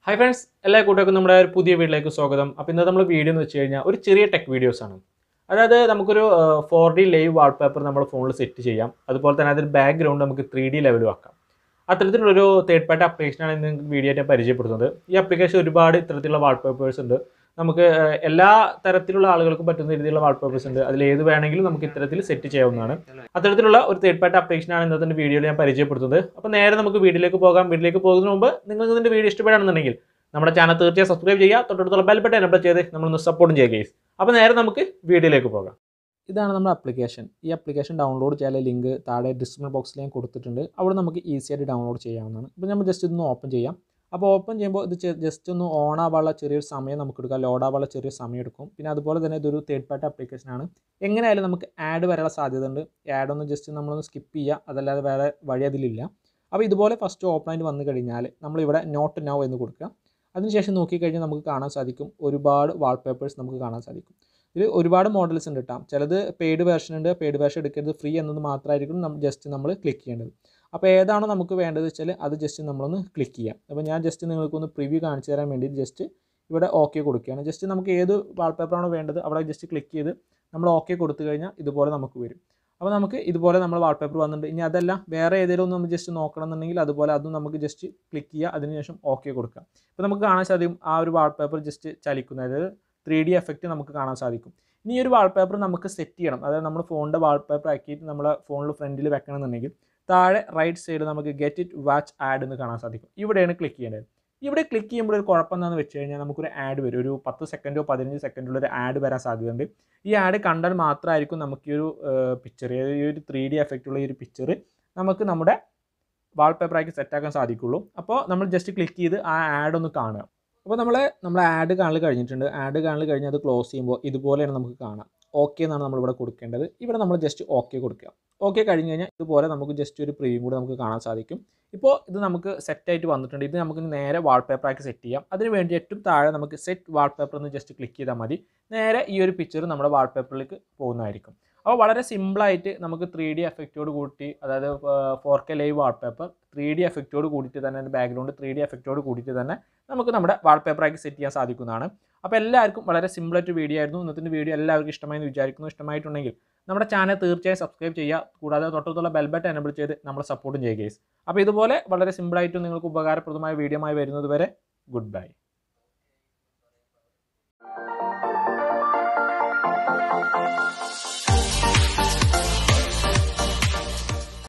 hi friends എല്ലാ കൂട്ടുകാർക്കും നമ്മുടെ ഒരു പുതിയ വീഡിയോയിലേക്ക് സ്വാഗതം അപ്പോൾ ഇന്നത്തെ നമ്മൾ വീഡിയോ എന്ന് വെച്ച് കഴിഞ്ഞാൽ ഒരു ചെറിയ ടെക് വീഡിയോസ് ആണ് അതായത് നമുക്കൊരു ഫോർ ഡി ലൈവ് വാൾപേപ്പർ നമ്മുടെ ഫോണിൽ സെറ്റ് ചെയ്യാം അതുപോലെ തന്നെ അതിൽ ബാക്ക്ഗ്രൗണ്ട് നമുക്ക് ത്രീ ഡി ലെവലും ആക്കാം അത്തരത്തിലുള്ളൊരു തേർഡ് പാർട്ടി ആപ്ലിക്കേഷനാണ് ഇന്ന് നിങ്ങൾക്ക് വീഡിയോ ആയിട്ട് പരിചയപ്പെടുന്നത് ഈ ആപ്ലിക്കേഷൻ ഒരുപാട് ഇത്തരത്തിലുള്ള വാൾപേപ്പേഴ്സ് ഉണ്ട് നമുക്ക് ഏഹ്, എല്ലാ തരത്തിലുള്ള ആളുകൾക്കും പറ്റുന്ന രീതിയിലുള്ള വാൾപേപ്പേഴ്സ് ഉണ്ട് അതിൽ ഏത് വേണമെങ്കിലും നമുക്ക് ഇത്തരത്തിൽ സെറ്റ് ചെയ്യാവുന്നതാണ് അത്തരത്തിലുള്ള ഒരു തേർഡ് പാർട്ടി ആപ്ലിക്കേഷനാണ് ഇന്നത്തെ വീഡിയോയിൽ ഞാൻ പരിചയപ്പെടുത്തുന്നത് അപ്പോൾ നേരെ നമുക്ക് വീഡിയോയിലേക്ക് പോകാം വീഡിയോയിലേക്ക് പോകുന്നതിന് മുമ്പ് നിങ്ങൾക്ക് ഇതിൻ്റെ വീഡിയോ ഇഷ്ടപ്പെടുകയാണെന്നുണ്ടെങ്കിൽ നമ്മുടെ ചാനൽ തീർച്ചയായും സബ്സ്ക്രൈബ് ചെയ്യുക തൊട്ടടുത്തുള്ള ബെൽ ബട്ടൺ എനബിൾ ചെയ്ത് നമ്മളൊന്ന് സപ്പോർട്ടും ചെയ്യുക ഗൈസ് അപ്പോൾ നേരെ നമുക്ക് വീഡിയോയിലേക്ക് പോകാം ഇതാണ് നമ്മുടെ ആപ്ലിക്കേഷൻ ഈ ആപ്ലിക്കേഷൻ ഡൗൺലോഡ് ചെയ്യാനുള്ള ലിങ്ക് താഴെ ഡിസ്ക്രിപ്ഷൻ ബോക്സിൽ ഞാൻ കൊടുത്തിട്ടുണ്ട് അവിടെ നമുക്ക് ഈസി ആയിട്ട് ഡൗൺലോഡ് ചെയ്യാവുന്നതാണ് ഇപ്പോൾ നമ്മൾ ജസ്റ്റ് ഇതൊന്ന് ഓപ്പൺ ചെയ്യാം അപ്പോൾ ഓപ്പൺ ചെയ്യുമ്പോൾ ഇത് ജസ്റ്റ് ഒന്ന് ഓൺ ആവാനുള്ള ചെറിയൊരു സമയം നമുക്ക് എടുക്കാം ലോഡ് ആവാനുള്ള ചെറിയൊരു സമയം എടുക്കും പിന്നെ അതുപോലെ തന്നെ ഇതൊരു തേർഡ് പാർട്ടി ആപ്ലിക്കേഷനാണ് എങ്ങനെയായാലും നമുക്ക് ആഡ് വരാനുള്ള സാധ്യത ഉണ്ട് ആഡ് ഒന്ന് ജസ്റ്റ് നമ്മളൊന്ന് സ്കിപ്പ് ചെയ്യുക അതല്ലാതെ വേറെ വഴി അതിലില്ല അപ്പോൾ ഇതുപോലെ ഫസ്റ്റ് ഓപ്പൺ ആയിട്ട് വന്നു കഴിഞ്ഞാൽ നമ്മളിവിടെ നോട്ട് നൗ എന്ന് കൊടുക്കുക അതിനുശേഷം നോക്കിക്കഴിഞ്ഞാൽ നമുക്ക് കാണാൻ സാധിക്കും ഒരുപാട് വാൾപേപ്പേഴ്സ് നമുക്ക് കാണാൻ സാധിക്കും ഇതിൽ ഒരുപാട് മോഡൽസ് ഉണ്ട് കേട്ടോ ചിലത് പെയ്ഡ് വേർഷൻ ഉണ്ട് പെയ്ഡ് വേർഷൻ എടുക്കരുത് ഫ്രീ എന്നത് മാത്രമായിരിക്കും നമ്മൾ ജസ്റ്റ് നമ്മൾ ക്ലിക്ക് ചെയ്യേണ്ടത് അപ്പോൾ ഏതാണോ നമുക്ക് വേണ്ടത് വെച്ചാൽ അത് ജസ്റ്റ് നമ്മളൊന്ന് ക്ലിക്ക് ചെയ്യാം അപ്പോൾ ഞാൻ ജസ്റ്റ് നിങ്ങൾക്കൊന്ന് പ്രിവ്യൂ കാണിച്ചു തരാൻ വേണ്ടി ജസ്റ്റ് ഇവിടെ ഓക്കെ കൊടുക്കുകയാണ് ജസ്റ്റ് നമുക്ക് ഏത് വാൾപേപ്പറാണോ വേണ്ടത് അവിടെ ജസ്റ്റ് ക്ലിക്ക് ചെയ്ത് നമ്മൾ ഓക്കെ കൊടുത്തു കഴിഞ്ഞാൽ ഇതുപോലെ നമുക്ക് വരും അപ്പോൾ നമുക്ക് ഇതുപോലെ നമ്മൾ വാൾപേപ്പർ വന്നിട്ടുണ്ട് ഇനി അതല്ല വേറെ ഏതെങ്കിലും ഒന്ന് നമ്മൾ ജസ്റ്റ് നോക്കണം എന്നുണ്ടെങ്കിൽ അതുപോലെ അതും നമുക്ക് ജസ്റ്റ് ക്ലിക്ക് ചെയ്യുക അതിനുശേഷം ഓക്കെ കൊടുക്കുക ഇപ്പോൾ നമുക്ക് കാണാൻ സാധിക്കും ആ ഒരു വാൾപേപ്പർ ജസ്റ്റ് ചലിക്കുന്നത് അതായത് ത്രീ ഡി എഫക്റ്റ് നമുക്ക് കാണാൻ സാധിക്കും ഇനി ഈ ഒരു വാൾപേപ്പർ നമുക്ക് സെറ്റ് ചെയ്യണം അതായത് നമ്മൾ ഫോണിൻ്റെ വാൾപേപ്പർ ആക്കിയിട്ട് നമ്മളെ ഫോണിൽ ഫ്രണ്ടിൽ വെക്കണം എന്നുണ്ടെങ്കിൽ താഴെ റൈറ്റ് സൈഡിൽ നമുക്ക് ഗെറ്റ് ഇറ്റ് വാച്ച് ആഡ് എന്ന് കാണാൻ സാധിക്കും ഇവിടെയാണ് ക്ലിക്ക് ചെയ്യേണ്ടത് ഇവിടെ ക്ലിക്ക് ചെയ്യുമ്പോൾ ഒരു കുഴപ്പം എന്താണെന്ന് വെച്ച് കഴിഞ്ഞാൽ നമുക്കൊരു ആഡ് വരും ഒരു പത്ത് സെക്കൻഡോ പതിനഞ്ച് സെക്കൻഡോ ഒരു ആഡ് വരാൻ സാധ്യതയുണ്ട് ഈ ആഡ് കണ്ടാൽ മാത്രമായിരിക്കും നമുക്ക് ഈ ഒരു പിക്ചർ ഈ ഒരു ത്രീ ഡി എഫക്റ്റുള്ള ഈ ഒരു പിക്ചർ നമുക്ക് നമ്മുടെ വാൾപേപ്പറാക്കി സെറ്റാക്കാൻ സാധിക്കുള്ളൂ അപ്പോൾ നമ്മൾ ജസ്റ്റ് ക്ലിക്ക് ചെയ്ത് ആ ആഡ് ഒന്ന് കാണുക അപ്പോൾ നമ്മൾ നമ്മൾ ആഡ് കാണൽ കഴിഞ്ഞിട്ടുണ്ട് ആഡ് കാണൽ കഴിഞ്ഞ് അത് ക്ലോസ് ചെയ്യുമ്പോൾ ഇതുപോലെയാണ് നമുക്ക് കാണാം ഓക്കെ എന്നാണ് നമ്മളിവിടെ കൊടുക്കേണ്ടത് ഇവിടെ നമ്മൾ ജസ്റ്റ് ഓക്കെ കൊടുക്കുക ഓക്കെ കഴിഞ്ഞ് കഴിഞ്ഞാൽ ഇതുപോലെ നമുക്ക് ജസ്റ്റ് ഒരു പ്രിവ്യൂ കൂടെ നമുക്ക് കാണാൻ സാധിക്കും ഇപ്പോൾ ഇത് നമുക്ക് സെറ്റായിട്ട് വന്നിട്ടുണ്ട് ഇത് നമുക്ക് നേരെ വാൾപേപ്പറാക്കി സെറ്റ് ചെയ്യാം അതിന് വേണ്ടി ഏറ്റവും താഴെ നമുക്ക് സെറ്റ് വാൾപേപ്പർ എന്ന് ജസ്റ്റ് ക്ലിക്ക് ചെയ്താൽ മതി നേരെ ഈ ഒരു പിക്ചർ നമ്മുടെ വാൾപേപ്പറിലേക്ക് പോകുന്നതായിരിക്കും അപ്പോൾ വളരെ സിമ്പിളായിട്ട് നമുക്ക് ത്രീ ഡി എഫക്റ്റോട് കൂട്ടി അതായത് four K live wallpaper three D എഫക്റ്റോട് കൂടിയിട്ട് തന്നെ അതിൻ്റെ ബാക്ക്ഗ്രൗണ്ട് ത്രീ ഡി എഫക്റ്റോട് കൂടിയിട്ട് തന്നെ നമുക്ക് നമ്മുടെ വാൾപേപ്പറാക്കി സെറ്റ് ചെയ്യാൻ സാധിക്കുന്നതാണ് അപ്പോൾ എല്ലാവർക്കും വളരെ സിമ്പിളായിട്ട് വീഡിയോ ആയിരുന്നു ഇന്നത്തെ വീഡിയോ എല്ലാവർക്കും ഇഷ്ടമായെന്ന് വിചാരിക്കുന്നു ഇഷ്ടമായിട്ടുണ്ടെങ്കിൽ നമ്മുടെ ചാനൽ തീർച്ചയായും സബ്സ്ക്രൈബ് ചെയ്യുക കൂടാതെ തൊട്ടടുത്തുള്ള ബെൽ ബട്ടൺ എനബിൾ ചെയ്ത് നമ്മളെ സപ്പോർട്ടും ചെയ്യുക ഗൈസ് അപ്പോൾ ഇതുപോലെ വളരെ സിമ്പിളായിട്ടും നിങ്ങൾക്ക് ഉപകാരപ്രദമായ വീഡിയോ ആയി വരുന്നത് വരെ ഗുഡ് ബൈ